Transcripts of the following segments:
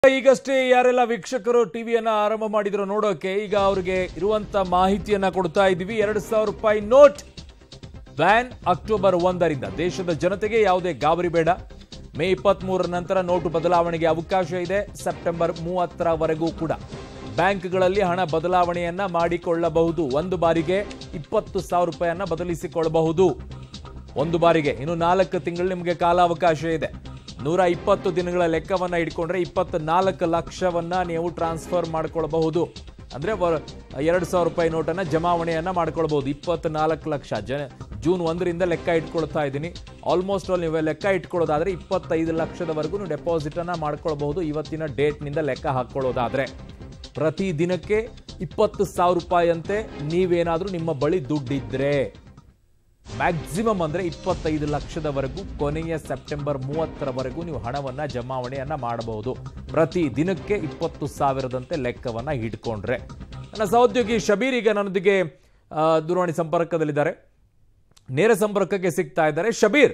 ಈಗಷ್ಟೇ ಯಾರೆಲ್ಲ ವೀಕ್ಷಕರು ಟಿವಿಯನ್ನ ಆರಂಭ ಮಾಡಿದ್ರು ನೋಡೋಕೆ ಈಗ ಅವ್ರಿಗೆ ಇರುವಂತ ಮಾಹಿತಿಯನ್ನ ಕೊಡ್ತಾ ಇದ್ದೀವಿ ಎರಡು ಸಾವಿರ ರೂಪಾಯಿ ನೋಟ್ ಬ್ಯಾನ್ ಅಕ್ಟೋಬರ್ ಒಂದರಿಂದ ದೇಶದ ಜನತೆಗೆ ಯಾವುದೇ ಗಾಬರಿ ಬೇಡ ಮೇ ಇಪ್ಪತ್ತ್ ಮೂರರ ನಂತರ ನೋಟು ಬದಲಾವಣೆಗೆ ಅವಕಾಶ ಇದೆ ಸೆಪ್ಟೆಂಬರ್ ಮೂವತ್ತರವರೆಗೂ ಕೂಡ ಬ್ಯಾಂಕ್ಗಳಲ್ಲಿ ಹಣ ಬದಲಾವಣೆಯನ್ನ ಮಾಡಿಕೊಳ್ಳಬಹುದು ಒಂದು ಬಾರಿಗೆ ಇಪ್ಪತ್ತು ಸಾವಿರ ರೂಪಾಯಿಯನ್ನ ಬದಲಿಸಿಕೊಳ್ಳಬಹುದು ಒಂದು ಬಾರಿಗೆ ಇನ್ನು ನಾಲ್ಕು ತಿಂಗಳು ನಿಮಗೆ ಕಾಲಾವಕಾಶ ಇದೆ ನೂರ ಇಪ್ಪತ್ತು ದಿನಗಳ ಲೆಕ್ಕವನ್ನ ಇಟ್ಕೊಂಡ್ರೆ ಇಪ್ಪತ್ತು ನಾಲ್ಕು ಲಕ್ಷವನ್ನ ನೀವು ಟ್ರಾನ್ಸ್ಫರ್ ಮಾಡ್ಕೊಳ್ಬಹುದು ಅಂದ್ರೆ ವರ್- ಎರಡು ಸಾವಿರ ರೂಪಾಯಿ ನೋಟನ್ನ ಜಮಾವಣೆಯನ್ನ ಮಾಡ್ಕೊಳ್ಬಹುದು ಇಪ್ಪತ್ನಾಲ್ಕು ಲಕ್ಷ ಜನ ಜೂನ್ ಒಂದರಿಂದ ಲೆಕ್ಕ ಇಟ್ಕೊಳ್ತಾ ಇದ್ದೀನಿ ಆಲ್ಮೋಸ್ಟ್ ಆಲ್ ನೀವು ಲೆಕ್ಕ ಇಟ್ಕೊಳ್ಳೋದಾದ್ರೆ ಇಪ್ಪತ್ತೈದು ಲಕ್ಷದವರೆಗೂ ನೀವು ಡೆಪಾಸಿಟ್ ಅನ್ನ ಮಾಡ್ಕೊಳ್ಬಹುದು ಇವತ್ತಿನ ಡೇಟ್ನಿಂದ ಲೆಕ್ಕ ಹಾಕೊಳ್ಳೋದಾದ್ರೆ ಪ್ರತಿ ದಿನಕ್ಕೆ ಇಪ್ಪತ್ತು ಸಾವಿರ ರೂಪಾಯಿ ಅಂತೆ ನೀವೇನಾದ್ರೂ ನಿಮ್ಮ ಬಳಿ ದುಡ್ಡಿದ್ರೆ ಮ್ಯಾಕ್ಸಿಮಮ್ ಅಂದ್ರೆ ಇಪ್ಪತ್ತೈದು ಲಕ್ಷದವರೆಗೂ ಕೊನೆಯ ಸೆಪ್ಟೆಂಬರ್ ಮೂವತ್ತರವರೆಗೂ ನೀವು ಹಣವನ್ನ ಜಮಾವಣೆಯನ್ನ ಮಾಡಬಹುದು ಪ್ರತಿ ದಿನಕ್ಕೆ ಇಪ್ಪತ್ತು ಸಾವಿರದಂತೆ ಲೆಕ್ಕವನ್ನ ಹಿಡ್ಕೊಂಡ್ರೆ ನನ್ನ ಸಹೋದ್ಯೋಗಿ ಶಬೀರ್ ಈಗ ನನ್ನೊಂದಿಗೆ ಆ, ದೂರವಾಣಿ ಸಂಪರ್ಕದಲ್ಲಿದ್ದಾರೆ ನೇರ ಸಂಪರ್ಕಕ್ಕೆ ಸಿಗ್ತಾ ಇದ್ದಾರೆ ಶಬೀರ್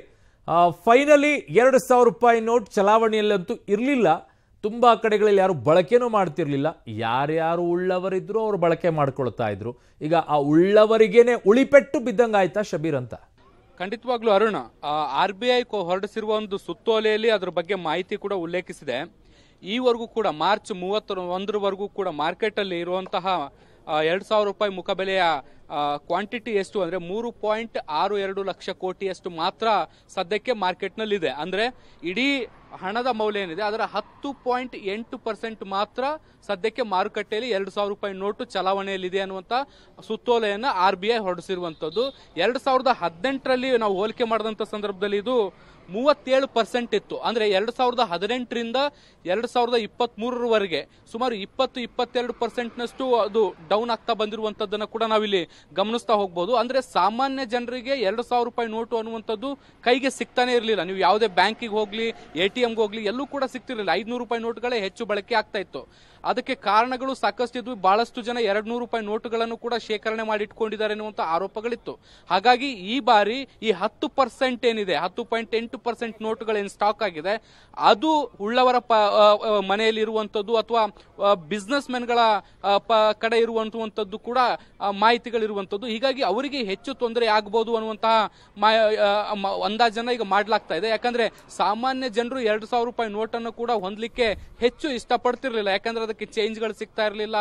ಫೈನಲಿ ಎರಡು ಸಾವಿರ ರೂಪಾಯಿ ನೋಟ್ ಚಲಾವಣೆಯಲ್ಲಂತೂ ಇರಲಿಲ್ಲ ತುಂಬಾ ಕಡೆಗಳಲ್ಲಿ ಯಾರು ಬಳಕೆನೂ ಮಾಡ್ತಿರ್ಲಿಲ್ಲ ಯಾರ್ಯಾರು ಉಳ್ಳವರಿದ್ರು ಅವರು ಬಳಕೆ ಮಾಡ್ಕೊಳ್ತಾ ಇದ್ರು ಈಗ ಆ ಉಳ್ಳವರಿಗೇನೆ ಉಳಿಪೆಟ್ಟು ಬಿದ್ದಂಗಾಯ್ತಾ ಶಬೀರ್ ಅಂತ ಖಂಡಿತವಾಗ್ಲೂ ಅರುಣ್ ಆರ್ ಬಿ ಐ ಹೊರಡಿಸಿರುವ ಒಂದು ಸುತ್ತೋಲೆಯಲ್ಲಿ ಅದ್ರ ಬಗ್ಗೆ ಮಾಹಿತಿ ಕೂಡ ಉಲ್ಲೇಖಿಸಿದೆ ಈವರೆಗೂ ಕೂಡ ಮಾರ್ಚ್ ಮೂವತ್ತರ ಒಂದರವರೆಗೂ ಕೂಡ ಮಾರ್ಕೆಟ್ ಅಲ್ಲಿ ಇರುವಂತಹ ಎರಡು ಸಾವಿರ ರೂಪಾಯಿ ಮುಖಬೆಲೆಯ ಕ್ವಾಂಟಿಟಿ ಎಷ್ಟು ಅಂದ್ರೆ ಮೂರು ಪಾಯಿಂಟ್ ಆರು ಎರಡು ಲಕ್ಷ ಕೋಟಿಯಷ್ಟು ಮಾತ್ರ ಸದ್ಯಕ್ಕೆ ಮಾರ್ಕೆಟ್ನಲ್ಲಿದೆ ಅಂದ್ರೆ ಇಡೀ ಹಣದ ಮೌಲ್ಯ ಏನಿದೆ ಅದರ ಹತ್ತು ಪಾಯಿಂಟ್ ಎಂಟು ಪರ್ಸೆಂಟ್ ಮಾತ್ರ ಸದ್ಯಕ್ಕೆ ಮಾರುಕಟ್ಟೆಯಲ್ಲಿ ಎರಡು ಸಾವಿರ ರೂಪಾಯಿ ನೋಟು ಚಲಾವಣೆಯಲ್ಲಿದೆ ಅನ್ನುವಂತ ಸುತ್ತೋಲೆಯನ್ನ ಆರ್ ಬಿ ಐ ಹೊರಡಿಸಿರುವಂತದ್ದು ಎರಡು ಸಾವಿರದ ಹದಿನೆಂಟರಲ್ಲಿ ನಾವು ಹೋಲಿಕೆ ಮಾಡಿದಂತ ಸಂದರ್ಭದಲ್ಲಿ ಇದು ಮೂವತ್ತೇಳು ಪರ್ಸೆಂಟ್ ಇತ್ತು ಅಂದ್ರೆ ಎರಡು ಸಾವಿರದ ಹದಿನೆಂಟರಿಂದ ಎರಡು ಸಾವಿರದ ಇಪ್ಪತ್ತ್ ಮೂರರವರೆಗೆ ಸುಮಾರು ಇಪ್ಪತ್ತು ಇಪ್ಪತ್ತೆರಡು ಪರ್ಸೆಂಟ್ನಷ್ಟು ಅದು ಡೌನ್ ಆಗ್ತಾ ಬಂದಿರುವಂತದ್ದನ್ನ ಕೂಡ ನಾವಿಲ್ಲಿ ಗಮನಿಸ್ತಾ ಹೋಗ್ಬೋದು ಅಂದ್ರೆ ಸಾಮಾನ್ಯ ಜನರಿಗೆ ಎರಡು ಸಾವಿರ ರೂಪಾಯಿ ನೋಟು ಅನ್ನುವಂಥದ್ದು ಕೈಗೆ ಸಿಗ್ತಾನೆ ಇರಲಿಲ್ಲ ನೀವು ಯಾವುದೇ ಬ್ಯಾಂಕಿಗೆ ಹೋಗ್ಲಿ ಎ ಟಿ ಎಂಗೆ ಹೋಗ್ಲಿ ಎಲ್ಲೂ ಕೂಡ ಸಿಗ್ತಿರ್ಲಿಲ್ಲ ಐದ್ನೂರು ರೂಪಾಯಿ ನೋಟುಗಳೇ ಹೆಚ್ಚು ಬಳಕೆ ಆಗ್ತಾ ಇತ್ತು ಅದಕ್ಕೆ ಕಾರಣಗಳು ಸಾಕಷ್ಟು ಇದ್ವು ಬಹಳಷ್ಟು ಜನ ಎರಡ್ ನೂರು ರೂಪಾಯಿ ನೋಟುಗಳನ್ನು ಕೂಡ ಶೇಖರಣೆ ಮಾಡಿ ಇಟ್ಕೊಂಡಿದ್ದಾರೆ ಅನ್ನುವಂತ ಆರೋಪಗಳಿತ್ತು ಹಾಗಾಗಿ ಈ ಬಾರಿ ಈ ಹತ್ತು ಪರ್ಸೆಂಟ್ ಏನಿದೆ ಹತ್ತು ಪಾಯಿಂಟ್ ಎಂಟು ಪರ್ಸೆಂಟ್ ನೋಟುಗಳೇನು ಸ್ಟಾಕ್ ಆಗಿದೆ ಅದು ಉಳ್ಳವರ ಪ ಆ, ಆ, ಮನೆಯಲ್ಲಿ ಇರುವಂತದ್ದು ಅಥವಾ ಬಿಸ್ನೆಸ್ ಮೆನ್ಗಳ ಆ, ಪ- ಕಡೆ ಇರುವಂತದ್ದು ಕೂಡ ಆ, ಮಾಹಿತಿಗಳಿರುವಂತದ್ದು ಹೀಗಾಗಿ ಅವರಿಗೆ ಹೆಚ್ಚು ತೊಂದರೆ ಆಗಬಹುದು ಅನ್ನುವಂತಹ ಮಾ- ಆ, ಮ- ಅಂದಾಜನ್ನ ಈಗ ಮಾಡ್ಲಾಗ್ತಾ ಇದೆ ಯಾಕಂದ್ರೆ ಸಾಮಾನ್ಯ ಜನರು ಎರಡು ಸಾವಿರ ರೂಪಾಯಿ ನೋಟನ್ನು ಕೂಡ ಹೊಂದಲಿಕ್ಕೆ ಹೆಚ್ಚು ಇಷ್ಟಪಡ್ತಿರ್ಲಿಲ್ಲ ಯಾಕಂದ್ರೆ ಅದಕ್ಕೆ ಚೇಂಜ್ಗಳು ಸಿಗ್ತಾ ಇರಲಿಲ್ಲ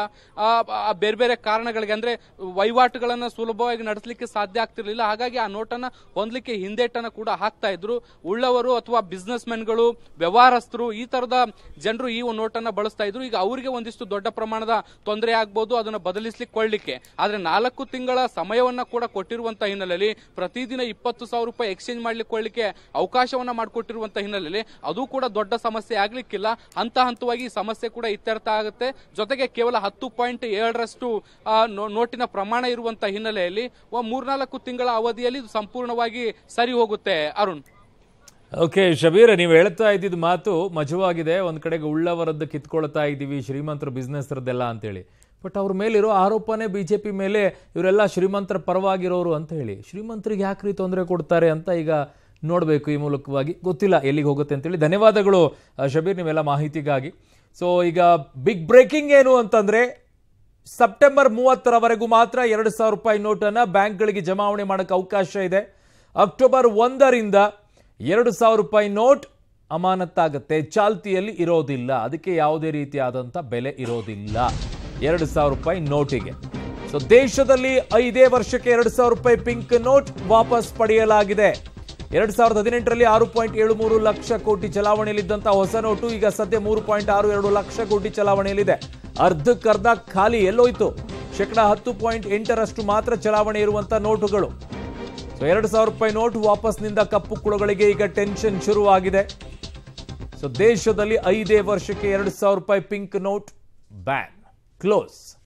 ಬೇರೆ ಬೇರೆ ಕಾರಣಗಳಿಗೆ ಅಂದ್ರೆ ವಹಿವಾಟುಗಳನ್ನ ಸುಲಭವಾಗಿ ನಡೆಸಲಿಕ್ಕೆ ಸಾಧ್ಯ ಆಗ್ತಿರ್ಲಿಲ್ಲ ಹಾಗಾಗಿ ಆ ನೋಟನ್ನ ಹೊಂದಲಿಕ್ಕೆ ಹಿಂದೇಟನ್ನ ಕೂಡ ಹಾಕ್ತಾ ಇದ್ರು ಉಳ್ಳವರು ಅಥವಾ ಬಿಸ್ನೆಸ್ ಮೆನ್ಗಳು ವ್ಯವಹಾರಸ್ಥರು ಈ ತರದ ಜನರು ಈ ಒಂದು ನೋಟನ್ನ ಬಳಸ್ತಾ ಇದ್ರು ಈಗ ಅವರಿಗೆ ಒಂದಿಷ್ಟು ದೊಡ್ಡ ಪ್ರಮಾಣದ ತೊಂದರೆ ಆಗ್ಬೋದು ಅದನ್ನ ಬದಲಿಸ್ಲಿಕ್ಕೆ ಕೊಳ್ಳಿಕ್ಕೆ ಆದ್ರೆ ನಾಲ್ಕು ತಿಂಗಳ ಸಮಯವನ್ನ ಕೂಡ ಕೊಟ್ಟಿರುವಂತ ಹಿನ್ನೆಲೆಯಲ್ಲಿ ಪ್ರತಿದಿನ ಇಪ್ಪತ್ತು ಸಾವಿರ ರೂಪಾಯಿ ಎಕ್ಸ್ಚೇಂಜ್ ಮಾಡ್ಲಿಕ್ಕೆ ಕೊಳ್ಳಿಕ್ಕೆ ಅವಕಾಶವನ್ನ ಮಾಡಿಕೊಟ್ಟಿರುವಂತ ಹಿನ್ನೆಲೆಯಲ್ಲಿ ಅದು ಕೂಡ ದೊಡ್ಡ ಸಮಸ್ಯೆ ಆಗ್ಲಿಕ್ಕಿಲ್ಲ ಹಂತ ಹಂತವಾಗಿ ಈ ಸಮಸ್ಯೆ ಕೂಡ ಇತ್ಯರ್ಥ ಆಗುತ್ತೆ ಜೊತೆಗೆ ಕೇವಲ ಹತ್ತು ಪಾಯಿಂಟ್ ಏಳರಷ್ಟು ಆ, ನೋ- ನೋಟಿನ ಪ್ರಮಾಣ ಇರುವಂತ ಹಿನ್ನೆಲೆಯಲ್ಲಿ ಒಂದ್ ಮೂರ್ನಾಲ್ಕು ತಿಂಗಳ ಅವಧಿಯಲ್ಲಿ ಇದು ಸಂಪೂರ್ಣವಾಗಿ ಸರಿ ಹೋಗುತ್ತೆ ಅರುಣ್ ಓಕೆ ಶಬೀರ್ ನೀವು ಹೇಳ್ತಾ ಇದ್ದಿದ್ದು ಮಾತು ಮಜವಾಗಿದೆ ಒಂದ್ ಕಡೆಗೆ ಉಳ್ಳವರದ್ದು ಕಿತ್ಕೊಳ್ತಾ ಇದ್ದೀವಿ ಶ್ರೀಮಂತರ ಬಿಸ್ನೆಸ್ ರದ್ದೆಲ್ಲ ಅಂತೇಳಿ ಬಟ್ ಅವ್ರ ಮೇಲಿರೋ ಆರೋಪನೇ ಬಿಜೆಪಿ ಮೇಲೆ ಇವರೆಲ್ಲ ಶ್ರೀಮಂತರ ಪರವಾಗಿರೋರು ಅಂತ ಹೇಳಿ ಶ್ರೀಮಂತರಿಗೆ ಯಾಕ್ರಿ ತೊಂದರೆ ಕೊಡ್ತಾರೆ ಅಂತ ಈಗ ನೋಡಬೇಕು ಈ ಮೂಲಕವಾಗಿ ಗೊತ್ತಿಲ್ಲ ಎಲ್ಲಿಗೆ ಹೋಗುತ್ತೆ ಅಂತೇಳಿ ಧನ್ಯವಾದಗಳು ಆ, ಶಬೀರ್ ನೀವೆಲ್ಲ ಮಾಹಿತಿಗಾಗಿ ಸೊ ಈಗ ಬಿಗ್ ಬ್ರೇಕಿಂಗ್ ಏನು ಅಂತಂದ್ರೆ ಸೆಪ್ಟೆಂಬರ್ ಮೂವತ್ತರವರೆಗೂ ಮಾತ್ರ ಎರಡು ಸಾವಿರ ರೂಪಾಯಿ ನೋಟನ್ನು ಬ್ಯಾಂಕ್ಗಳಿಗೆ ಜಮಾವಣೆ ಮಾಡೋಕ್ಕೆ ಅವಕಾಶ ಇದೆ ಅಕ್ಟೋಬರ್ ಒಂದರಿಂದ ಎರಡು ಸಾವಿರ ರೂಪಾಯಿ ನೋಟ್ ಅಮಾನತ್ತಾಗುತ್ತೆ ಚಾಲ್ತಿಯಲ್ಲಿ ಇರೋದಿಲ್ಲ ಅದಕ್ಕೆ ಯಾವುದೇ ರೀತಿಯಾದಂಥ ಬೆಲೆ ಇರೋದಿಲ್ಲ ಎರಡು ಸಾವಿರ ರೂಪಾಯಿ ನೋಟಿಗೆ ಸೊ ದೇಶದಲ್ಲಿ ಐದೇ ವರ್ಷಕ್ಕೆ ಎರಡು ಸಾವಿರ ರೂಪಾಯಿ ಪಿಂಕ್ ನೋಟ್ ವಾಪಸ್ ಪಡೆಯಲಾಗಿದೆ ಎರಡ್ ಸಾವಿರದ ಹದಿನೆಂಟರಲ್ಲಿ ಆರು ಪಾಯಿಂಟ್ ಏಳು ಮೂರು ಲಕ್ಷ ಕೋಟಿ ಚಲಾವಣೆಯಲ್ಲಿದ್ದಂತಹ ಹೊಸ ನೋಟು ಈಗ ಸದ್ಯ ಮೂರು ಪಾಯಿಂಟ್ ಆರು ಎರಡು ಲಕ್ಷ ಕೋಟಿ ಚಲಾವಣೆಯಲ್ಲಿದೆ ಅರ್ಧಕ್ಕರ್ಧ ಖಾಲಿ ಎಲ್ಲೋಯ್ತು ಶೇಕಡ ಹತ್ತು ಪಾಯಿಂಟ್ ಎಂಟರಷ್ಟು ಮಾತ್ರ ಚಲಾವಣೆ ಇರುವಂತ ನೋಟುಗಳು ಸೊ ಎರಡು ಸಾವಿರ ರೂಪಾಯಿ ನೋಟ್ ವಾಪಸ್ನಿಂದ ಕಪ್ಪು ಕುಳಗಳಿಗೆ ಈಗ ಟೆನ್ಷನ್ ಶುರುವಾಗಿದೆ ಸೊ ದೇಶದಲ್ಲಿ ಐದೇ ವರ್ಷಕ್ಕೆ ಎರಡು ಸಾವಿರ ರೂಪಾಯಿ ಪಿಂಕ್ ನೋಟ್ ಬ್ಯಾನ್ ಕ್ಲೋಸ್